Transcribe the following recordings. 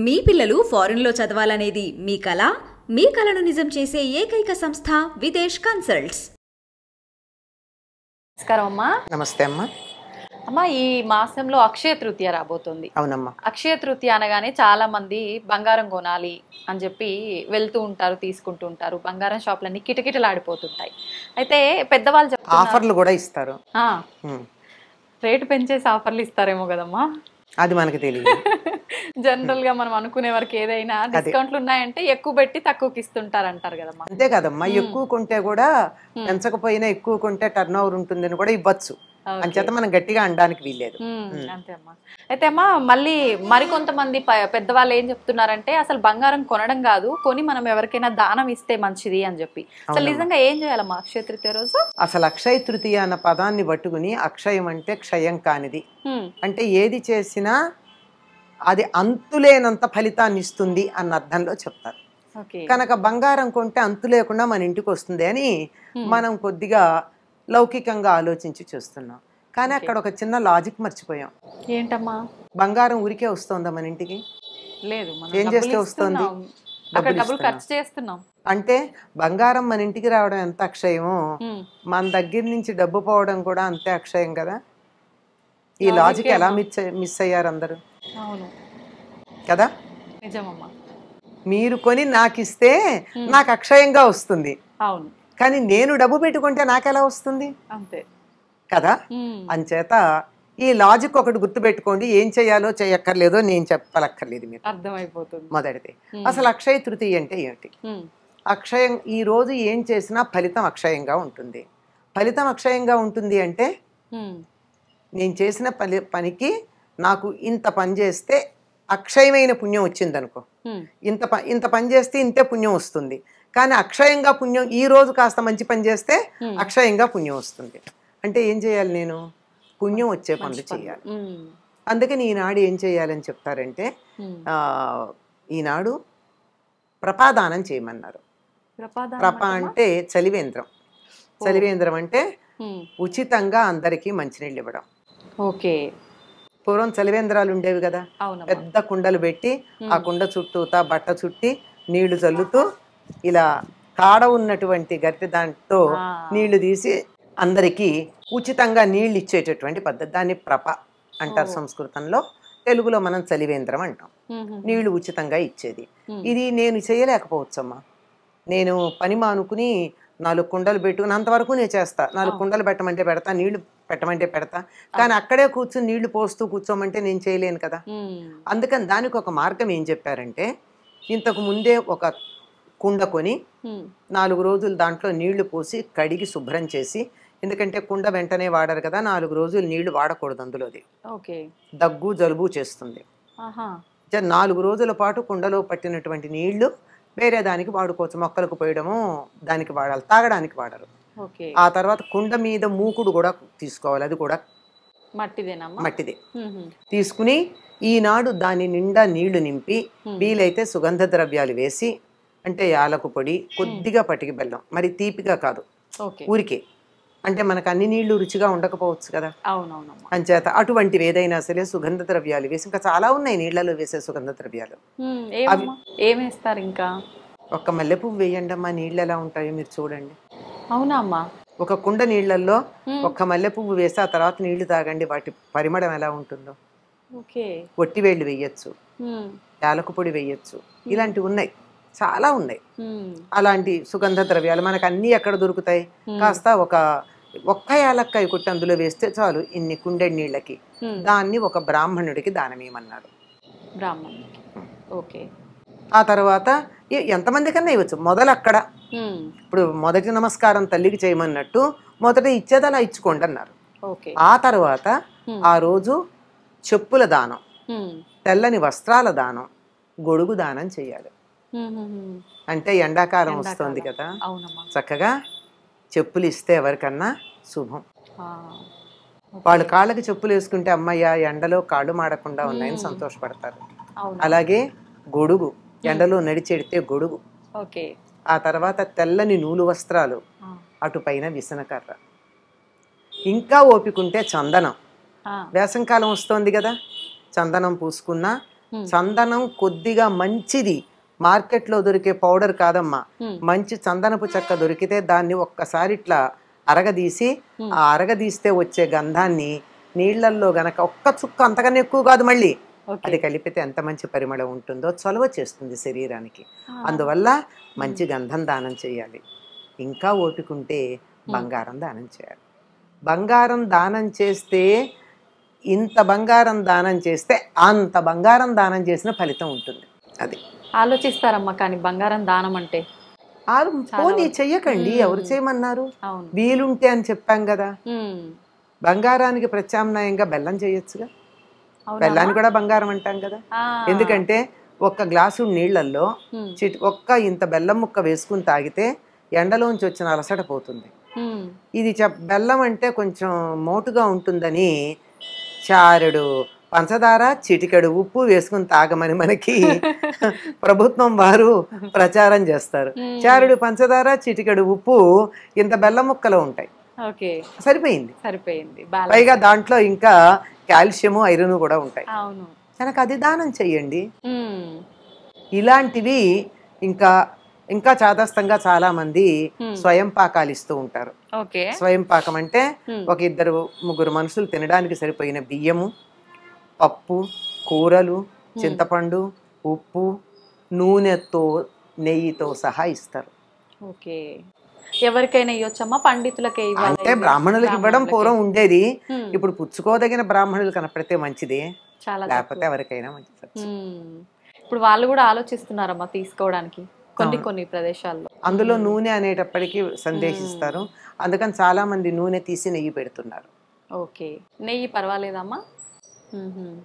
మీ పిల్లలు ఫారెన్లో చదవాలనేది మీ కల మీ కలను నిజం చేసే ఏకైక సంస్థ విదేశ్ కన్సల్ట్స్ నమస్కారం అమ్మా నమస్తే అమ్మా అమ్మా ఈ మాసంలో అక్షయ తృతీయ రాబోతుంది అవునమ్మా అక్షయ తృతీయ అనగానే చాలా మంది బంగారం కొనాలి అని చెప్పి వెళ్తూ ఉంటారు తీసుకుంటూ ఉంటారు బంగారం షాపులన్నీ కిటకిటలాడిపోతుంటాయి అయితే పెద్దవాళ్ళు చెప్తున్నారు ఆఫర్లు కూడా ఇస్తారు ఆ, ఉమ్. రేటు పెంచేసి ఆఫర్లు ఇస్తారేమో కదమ్మా అది మనకి తెలియదు జనరల్ గా మనం అనుకునే వరకు ఏదైనా డిస్కౌంట్లు ఉన్నాయంటే ఎక్కువ పెట్టి తక్కువకి ఇస్తుంటారు అంటారు కదమ్మా అంతే కదమ్మా ఎక్కువ కొంటే కూడా పెంచకపోయినా ఎక్కువ కొంటే టర్న్ ఓవర్ ఉంటుందని కూడా ఇవ్వచ్చు Okay. అంచేత మనం గట్టిగా అనడానికి వీల్లేదు ఉమ్, అంతే అమ్మా అయితే అమ్మా మళ్ళీ మరికొంతమంది ప- పెద్దవాళ్ళు ఏం చెప్తున్నారంటే అసలు బంగారం కొనడం కాదు కొని మనం ఎవరికైనా దానం ఇస్తే మంచిది అని చెప్పి అసలు నిజంగా ఏం చేయాలమ్మా అక్షయ తృతీయ రోజు అసలు అక్షయ తృతీయ అన్న పదాన్ని పట్టుకుని అక్షయం అంటే క్షయం కానిది ఉమ్, అంటే ఏది చేసినా అది అంతులేనంత ఫలితాన్ని ఇస్తుంది అన్న అర్థంలో చెప్తారు ఓకే కనుక బంగారం కొంటే అంతు లేకుండా మన ఇంటికి వస్తుంది అని మనం కొద్దిగా లౌకికంగా ఆలోచించి చూస్తున్నాం కానీ అక్కడ ఒక చిన్న లాజిక్ మర్చిపోయాం ఏంటమ్మా బంగారం ఊరికే వస్తుందా మన ఇంటికి లేదు మనం ఏం డబ్బులు చేస్తే వస్తుంది? ఇస్తున్నాం. అక్కడ డబ్బులు డబ్బులు ఇస్తున్నాం. ఖర్చు చేస్తున్నాం అంటే బంగారం మన ఇంటికి రావడం ఎంత అక్షయమో ఉమ్, మన దగ్గర నుంచి డబ్బు పోవడం కూడా అంతే అక్షయం కదా ఈ లాజిక్ లాజిక్ ఎలా ఏమో. మిస్ మిస్ అయ్యారు అందరూ అవును కదా నిజమమ్మా మీరు కొని నాకు ఇస్తే నాకు అక్షయంగా వస్తుంది అవును కానీ నేను డబ్బు పెట్టుకుంటే నాకెలా వస్తుంది అంతే కదా ఉమ్, అంచేత ఈ లాజిక్ ఒకటి గుర్తుపెట్టుకోండి ఏం చేయాలో చేయక్కర్లేదో నేను చెప్పలక్కర్లేదు మీకు అర్థమైపోతుంది మొదటిది అసలు అక్షయ తృతీయ అంటే ఏమిటి ఉమ్, అక్షయం ఈ రోజు ఏం చేసినా ఫలితం అక్షయంగా ఉంటుంది ఫలితం అక్షయంగా ఉంటుంది అంటే ఉమ్, నేను చేసిన పని పనికి నాకు ఇంత పని చేస్తే అక్షయమైన పుణ్యం వచ్చింది అనుకో ఉమ్, ఇంత ప ఇంత పని చేస్తే ఇంతే పుణ్యం వస్తుంది కానీ అక్షయంగా పుణ్యం ఈ రోజు కాస్త మంచి పని చేస్తే Hmm. అక్షయంగా పుణ్యం వస్తుంది అంటే ఏం చేయాలి నేను పుణ్యం వచ్చే పనులు చేయాలి ఉమ్, అందుకని ఈనాడు ఏం చేయాలని చెప్తారంటే ఉమ్. ఆ, ఈనాడు ప్రపాదానం చేయమన్నారు ప్రపాదానం ప్రప అంటమ్మా? అంటే చలివేంద్రం చలివేంద్రం అంటే ఉమ్, ఉచితంగా అందరికీ మంచినీళ్ళు ఇవ్వడం ఓకే పూర్వం చలివేంద్రాలు ఉండేవి కదా అవునమ్మా పెద్ద కుండలు పెట్టి ఆ కుండ చుట్టూతా బట్ట చుట్టి నీళ్లు చల్లుతూ ఇలా కాడ ఉన్నటువంటి గట్టి దాంట్లో ఆ. నీళ్లు తీసి అందరికీ ఉచితంగా నీళ్లు ఇచ్చేటటువంటి పద్ధతి దాన్ని ప్రప అంటారు సంస్కృతంలో తెలుగులో మనం చలివేంద్రం అంటాం ఉమ్, ఉమ్, నీళ్లు ఉచితంగా ఇచ్చేది Hmm. ఇది నేను చేయలేకపోవచ్చమ్మా నేను పని మానుకుని నాలుగు కుండలు పెట్టుకుని అంతవరకు నేను చేస్తా నాలుగు కుండలు పెట్టమంటే పెడతా నీళ్లు పెట్టమంటే పెడతా కానీ అక్కడే కూర్చుని నీళ్లు పోస్తూ కూర్చోమంటే నేను చేయలేను కదా ఉమ్, అందుకని దానికి ఒక మార్గం ఏం చెప్పారంటే ఇంతకు ముందే ఒక కుండ కొని ఉమ్, నాలుగు రోజులు దాంట్లో నీళ్లు పోసి కడిగి శుభ్రం చేసి ఎందుకంటే కుండ వెంటనే వాడరు కదా నాలుగు రోజులు నీళ్లు వాడకూడదు అందులోది ఓకే దగ్గు జలుబు చేస్తుంది ఆహా జ- నాలుగు రోజుల పాటు కుండలో పట్టినటువంటి నీళ్లు వేరే దానికి వాడుకోవచ్చు మొక్కలకు పోయడము దానికి వాడాలి తాగడానికి వాడరు ఓకే ఆ తర్వాత కుండ మీద మూకుడు కూడా తీసుకోవాలి అది కూడా మట్టిదేనమ్మా మట్టిదే ఉమ్, ఉమ్, తీసుకుని ఈనాడు దాని నిండా నీళ్లు నింపి Hmm. వీలైతే సుగంధ ద్రవ్యాలు వేసి అంటే యాలకు పొడి కొద్దిగా పటికి బెల్లం మరి తీపిగా కాదు ఓకే ఊరికే అంటే మనకు అన్ని నీళ్లు రుచిగా ఉండకపోవచ్చు కదా అవునవునమ్మా అంచేత అటువంటివి ఏదైనా సరే సుగంధ ద్రవ్యాలు వేసి ఇంకా చాలా ఉన్నాయి నీళ్లలో వేసే సుగంధ ద్రవ్యాలు ఉమ్, ఏమమ్మా ఏమేస్తారు ఇంకా ఒక్క మల్లెపువ్వు వేయండి అమ్మా నీళ్ళు ఎలా ఉంటాయో మీరు చూడండి అవునా అమ్మా ఒక కుండ నీళ్ళల్లో Hmm. ఒక్క మల్లెపువ్వు వేసి ఆ తర్వాత నీళ్లు తాగండి వాటి పరిమళం ఎలా ఉంటుందో ఓకే ఒట్టివేళ్ళు వేయచ్చు ఉమ్, యాలకు పొడి వేయచ్చు ఇలాంటివి ఉన్నాయి చాలా ఉన్నాయి ఉమ్, అలాంటి సుగంధ ద్రవ్యాలు మనకు అన్నీ ఎక్కడ దొరుకుతాయి Hmm. కాస్త ఒక ఒక్క యాలక్కాయ కొట్టి అందులో వేస్తే చాలు ఇన్ని కుండెడి నీళ్ళకి ఉమ్, దాన్ని ఒక బ్రాహ్మణుడికి దానమేమన్నారు బ్రాహ్మణునికి ఓకే ఆ తర్వాత ఎ- ఎంతమంది కన్నా ఇవ్వచ్చు మొదలు అక్కడ ఉమ్, ఇప్పుడు మొదటి నమస్కారం తల్లికి చేయమన్నట్టు మొదట ఇచ్చేది అలా ఇచ్చుకోండి అన్నారు ఓకే ఆ తర్వాత Hmm. ఆ రోజు చెప్పుల దానం ఉమ్, తెల్లని వస్త్రాల దానం గొడుగు దానం చేయాలి ఉమ్, ఉమ్, ఉమ్. అంటే ఎండాకాలం ఎండాకాలం. వస్తుంది కదా అవునమ్మా చక్కగా చెప్పులు ఇస్తే ఎవరికన్నా శుభం ఆ, వాళ్ళు కాళ్ళకి చెప్పులు వేసుకుంటే అమ్మయ్య ఎండలో కాళ్ళు మాడకుండా ఉన్నాయని మ్మ్. సంతోషపడతారు అవును అలాగే గొడుగు ఎండలో నడిచెడితే గొడుగు ఓకే ఆ తర్వాత తెల్లని నూలు వస్త్రాలు ఆ, అటుపైన విసనకర్ర ఇంకా ఓపికంటే చందనం ఆ, వేసంకాలం వస్తోంది కదా చందనం పూసుకున్నా Hmm. చందనం కొద్దిగా మంచిది మార్కెట్లో దొరికే పౌడర్ కాదమ్మా Hmm. మంచి చందనపు చెక్క దొరికితే దాన్ని ఒక్కసారి ఇట్లా అరగదీసి Hmm. ఆ అరగదీస్తే వచ్చే గంధాన్ని నీళ్ళల్లో గనక ఒక్క చుక్క అంతకన్నా ఎక్కువ కాదు మళ్ళీ ఓకే అది కలిపితే ఎంత మంచి పరిమళం ఉంటుందో చొలవ చేస్తుంది శరీరానికి అందువల్ల మంచి గంధం దానం చేయాలి ఇంకా ఓపికంటే బంగారం దానం చేయాలి బంగారం దానం చేస్తే ఇంత బంగారం దానం చేస్తే అంత బంగారం దానం చేసిన ఫలితం ఉంటుంది అది ఆలోచిస్తారమ్మా కానీ బంగారం దానం అంటే ఆ చాలా పోనీ వరకు. చెయ్యకండి మ్మ్. ఎవరు చేయమన్నారు అవును వీలుంటే అని చెప్పాం కదా ఉమ్. బంగారానికి ప్రత్యామ్నాయంగా బెల్లం చేయొచ్చుగా అవునా బెల్లాన్ని అమ్మా? కూడా బంగారం అంటాం కదా ఆ. ఎందుకంటే ఒక్క గ్లాసు నీళ్ళల్లో ఉమ్. చిట్ ఒక్క ఇంత బెల్లం ముక్క వేసుకుని తాగితే ఎండలోంచి వచ్చిన అలసట పోతుంది ఉమ్. ఇది చెప్ బెల్లం అంటే కొంచెం మోటుగా ఉంటుందని చారెడు పంచదార చిటికెడు ఉప్పు వేసుకుని తాగమని మనకి ప్రభుత్వం వారు ప్రచారం చేస్తారు ఉమ్. చారెడు పంచదార చిటికెడు ఉప్పు ఇంత బెల్లం ముక్కలో ఉంటాయి ఓకే సరిపోయింది సరిపోయింది బ్యాలెన్స్. పైగా దాంట్లో ఇంకా కాల్షియము ఐరన్ కూడా ఉంటాయి అవును కనుక అది దానం చెయ్యండి ఉమ్. ఇలాంటివి ఇంకా ఇంకా చాదస్తంగా చాలా మంది Hmm. స్వయం పాకాలు ఇస్తూ ఉంటారు ఓకే స్వయం పాకం అంటే ఉమ్. ఒక ఇద్దరు ముగ్గురు మనుషులు తినడానికి సరిపోయిన బియ్యము పప్పు కూరలు చింతపండు ఉప్పు నూనెతో నెయ్యితో సహా ఇస్తారు ఓకే ఎవరికైనా ఇవ్వచ్చమ్మా పండితులకే ఇవ్వాలి అంటే బ్రాహ్మణులకు ఇవ్వడం పూర్వం ఉండేది ఉమ్. ఇప్పుడు పుచ్చుకోదగిన బ్రాహ్మణులు కనపడితే మంచిది చాలా లేకపోతే తక్కువ. ఎవరికైనా మంచిది ఉమ్. ఇప్పుడు వాళ్ళు కూడా ఆలోచిస్తున్నారమ్మా తీసుకోవడానికి కొన్ని అవును. కొన్ని ప్రదేశాల్లో అందులో నూనె అనేటప్పటికీ సందేశిస్తారు అందుకని చాలా మంది నూనె తీసి నెయ్యి పెడుతున్నారు ఓకే నెయ్యి పర్వాలేదమ్మా మ్మ్హ్మ్.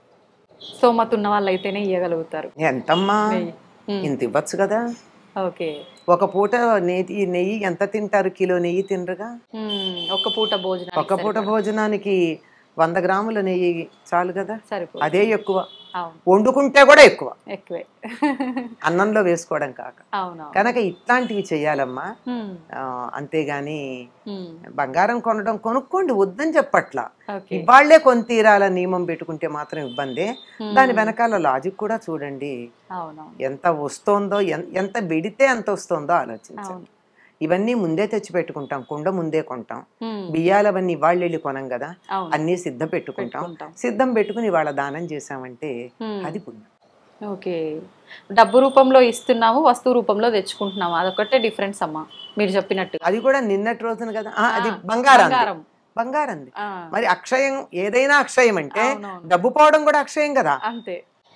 స్తోమత ఉన్న వాళ్ళు అయితేనే ఇవ్వగలుగుతారు ఎంతమ్మా నెయ్యి ఉమ్. ఇంత ఇవ్వచ్చు కదా ఓకే ఒక పూట నెయ్యి నెయ్యి ఎంత తింటారు కిలో నెయ్యి తినరుగా ఉమ్. ఒక్క పూట భోజనం ఒక పూట భోజనానికి వంద గ్రాముల నెయ్యి చాలు కదా సరిపోతుంది అదే ఎక్కువ అవును వండుకుంటే కూడా ఎక్కువ ఎక్కువే అన్నంలో వేసుకోవడం కాక అవునవును కనుక ఇట్లాంటివి చెయ్యాలమ్మా ఉమ్. ఆ, అంతేగాని ఉమ్. బంగారం కొనడం కొనుక్కోండి వద్దని చెప్పట్లా ఓకే ఇవాళ్లే కొని తీరాల నియమం పెట్టుకుంటే మాత్రం ఇబ్బందే ఉమ్. దాని వెనకాల లాజిక్ కూడా చూడండి అవునవును ఎంత వస్తోందో ఎన్- ఎంత బెడితే ఎంత వస్తోందో ఆలోచించండి అవును ఇవన్నీ ముందే తెచ్చి పెట్టుకుంటాం కుండ ముందే కొంటాం ఉమ్. బియ్యాలవన్నీ ఇవాళ్ళు వెళ్ళి కొనం కదా అవును అన్నీ సిద్ధ పెట్టుకుంటాం పెట్టుకుంటాం. సిద్ధం పెట్టుకుని వాళ్ళ దానం చేసామంటే ఉమ్. అది పుణ్యం ఓకే డబ్బు రూపంలో ఇస్తున్నాము వస్తువు రూపంలో తెచ్చుకుంటున్నాము అదొకటే డిఫరెన్స్ అమ్మా మీరు చెప్పినట్టు అది కూడా నిన్నటి రోజున కదా ఆ, అది ఆ, బంగారం బంగారం బంగారంది ఆ, మరి అక్షయం ఏదైనా అక్షయం అంటే అవునవును. డబ్బు పోవడం కూడా అక్షయం కదా అంతే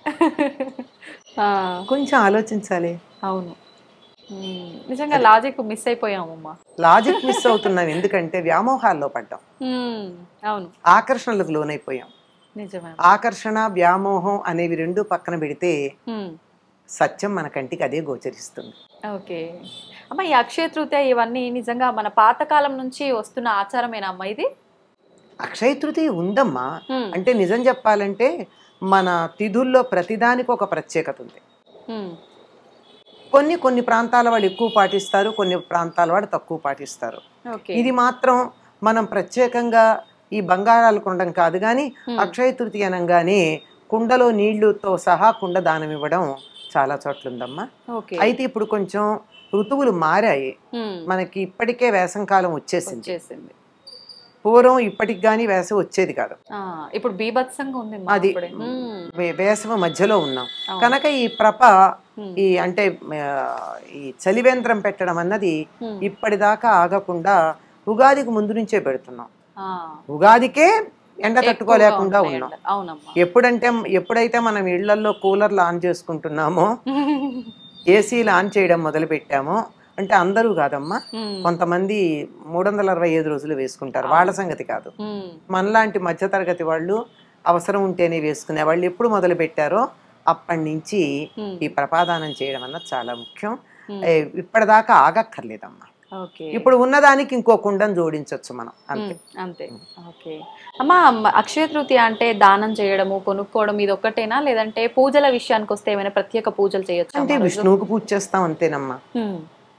ఆ, కొంచెం ఆలోచించాలి అవును ఉమ్, నిజంగా లాజిక్ మిస్ అయిపోయామమ్మా లాజిక్ మిస్ అవుతున్నాం ఎందుకంటే వ్యామోహాల్లో పడ్డాం ఉమ్, అవును ఆకర్షణలకు లోనైపోయాం నిజమే ఆకర్షణ వ్యామోహం అనేవి రెండు పక్కన పెడితే ఉమ్, సత్యం మన కంటికి అదే గోచరిస్తుంది ఓకే అమ్మ ఈ అక్షయ తృతీయ ఇవన్నీ నిజంగా మన పాతకాలం నుంచి వస్తున్న ఆచారమేనా అమ్మా ఇది అక్షయ తృతీయ ఉందమ్మా ఉమ్, అంటే నిజం చెప్పాలంటే మన తిథుల్లో ప్రతిదానికి ఒక ప్రత్యేకత ఉంది ఉమ్, కొన్ని కొన్ని ప్రాంతాల వాళ్ళు ఎక్కువ పాటిస్తారు కొన్ని ప్రాంతాల వాళ్ళు తక్కువ పాటిస్తారు ఓకే ఇది మాత్రం మనం ప్రత్యేకంగా ఈ బంగారాలు కొనడం కాదు కానీ Hmm. అక్షయ తృతీయ అనగానే కుండలో నీళ్లుతో సహా కుండ దానం ఇవ్వడం చాలా చోట్ల ఉందమ్మా ఓకే అయితే ఇప్పుడు కొంచెం ఋతువులు మారాయి ఉమ్, మనకి ఇప్పటికే వేసంకాలం వచ్చేసింది వచ్చేసింది పూర్వం ఇప్పటికి కానీ వేసవి వచ్చేది కాదు ఆ, ఇప్పుడు బీభత్సంగా ఉంది మా అది అప్పుడే. ఉమ్, వే- వేసవి మధ్యలో ఉన్నాం అవును. కనుక ఈ ప్రప ఉమ్, ఈ అంటే ఆ, ఈ చలివేంద్రం పెట్టడం అన్నది ఉమ్, ఇప్పటిదాకా ఆగకుండా ఉగాదికి ముందు నుంచే పెడుతున్నాం ఆ, ఉగాదికే ఎండ ఎక్కువగా తట్టుకోలేకుండా ఉన్నాయి ఉన్నాం ఎండలు. అవునమ్మా ఎప్పుడంటే ఎప్పుడైతే మనం ఇళ్లలో కూలర్లు ఆన్ చేసుకుంటున్నామో ఏసీలు ఆన్ చేయడం మొదలు పెట్టామో అంటే అందరూ కాదమ్మా ఉమ్, కొంతమంది మూడు వందల అరవై ఐదు రోజులు వేసుకుంటారు వాళ్ళ సంగతి కాదు ఉమ్, మనలాంటి మధ్యతరగతి వాళ్ళు అవసరం ఉంటేనే వేసుకునే వాళ్ళు ఎప్పుడు మొదలు పెట్టారో అప్పటి నుంచి ఉమ్, ఈ ప్రపాదానం చేయడం అన్నది చాలా ముఖ్యం ఉమ్, ఏ, ఇప్పటిదాకా ఆగక్కర్లేదమ్మా ఓకే ఇప్పుడు ఉన్నదానికి ఇంకో కుండం జోడించవచ్చు మనం అంతే ఉమ్, అంతే ఓకే అమ్మా మ- అక్షయ తృతీయ అంటే దానం చేయడము కొనుక్కోవడం ఇది ఒక్కటేనా లేదంటే పూజల విషయానికి వస్తే ఏమైనా ప్రత్యేక పూజలు చేయొచ్చు అంటే విష్ణువుకు పూజ చేస్తాం అంతేనమ్మా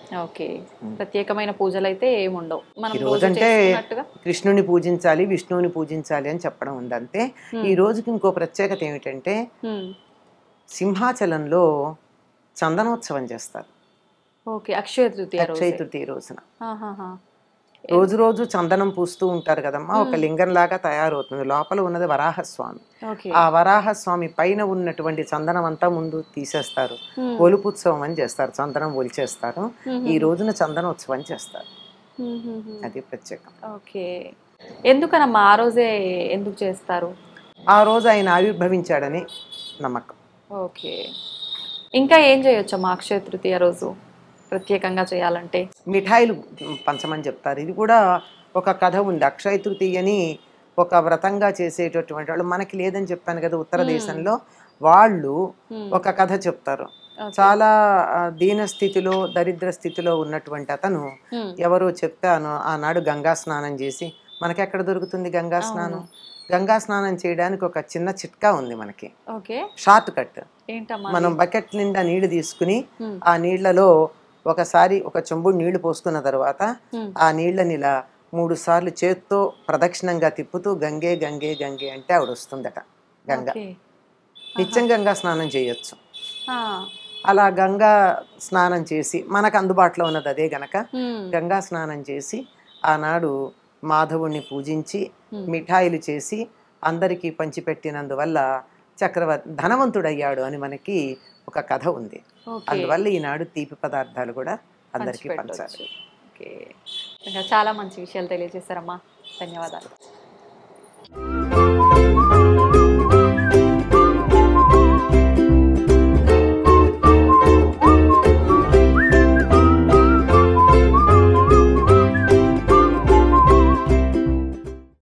ఓకే ప్రత్యేకమైన పూజలు అయితే ఏముండవు మనం ఈ రోజు రోజు అంటే చేసుకున్నట్టుగా కృష్ణుని పూజించాలి విష్ణువుని పూజించాలి అని చెప్పడం ఉంది అంతే ఈ రోజుకి ఇంకో ప్రత్యేకత ఏమిటంటే హ్మ్. సింహాచలంలో చందనోత్సవం చేస్తారు ఓకే అక్షయ తృతీయ రోజు అక్షయ తృతీయ రోజున ఆహాహా. రోజు రోజు చందనం పూస్తూ ఉంటారు కదమ్మా ఒక లింగం లాగా తయారవుతుంది లోపల ఉన్నది వరాహస్వామి ఓకే ఆ వరాహస్వామి పైన ఉన్నటువంటి చందనం అంతా ముందు తీసేస్తారు హ్మ్. ఒలుపుత్సవం అని చేస్తారు చందనం ఒలిచేస్తారు ఈ రోజున చందనోత్సవం చేస్తారు హ్మ్, హ్మ్, హ్మ్. అది ప్రత్యేకం ఓకే ఎందుకనమ్మా ఆ రోజే ఎందుకు చేస్తారు ఆ రోజు ఆయన ఆవిర్భవించాడని నమ్మకం ఓకే ఇంకా ఏం చేయొచ్చమ్మా అక్షయ తృతీయ రోజు ప్రత్యేకంగా చేయాలంటే మిఠాయిలు పంచమని చెప్తారు ఇది కూడా ఒక కథ ఉంది అక్షయ తృతీయని ఒక వ్రతంగా చేసేటటువంటి వాళ్ళు మనకి లేదని చెప్పాను కదా ఉత్తర దేశంలో వాళ్ళు హ్మ్. ఒక కథ చెప్తారు ఓకే. చాలా ఆ, దీన స్థితిలో దరిద్ర స్థితిలో ఉన్నటువంటి అతను హ్మ్. ఎవరో చెప్తే అను- ఆనాడు గంగా స్నానం చేసి మనకి ఎక్కడ దొరుకుతుంది గంగా స్నానం గంగా స్నానం చేయడానికి ఒక చిన్న చిట్కా ఉంది మనకి ఓకే షార్ట్ కట్ ఏంటమ్మా మనం బకెట్ నిండా నీళ్లు తీసుకుని హ్మ్. ఆ నీళ్లలో ఒకసారి ఒక చెంబుడు నీళ్లు పోసుకున్న తర్వాత హ్మ్. ఆ నీళ్ళని ఇలా మూడు సార్లు చేత్తో ప్రదక్షిణంగా తిప్పుతూ గంగే గంగే గంగే అంటే ఆవిడ వస్తుందట గంగ ఓకే. నిత్యం గంగా స్నానం చేయొచ్చు ఆ. అలా గంగా స్నానం చేసి మనకు అందుబాటులో ఉన్నది అదే గనక హ్మ్. గంగా స్నానం చేసి ఆనాడు మాధవుణ్ణి పూజించి Hmm. మిఠాయిలు చేసి అందరికీ పంచిపెట్టినందువల్ల చక్రవర్తి ధనవంతుడయ్యాడు అని మనకి ఒక కథ ఉంది ఓకే. అందువల్ల ఈనాడు తీపి పదార్థాలు కూడా అందరికీ పంచాలి పంచిపెట్టొచ్చు. ఓకే ఇంకా చాలా మంచి విషయాలు తెలియజేశారమ్మా ధన్యవాదాలు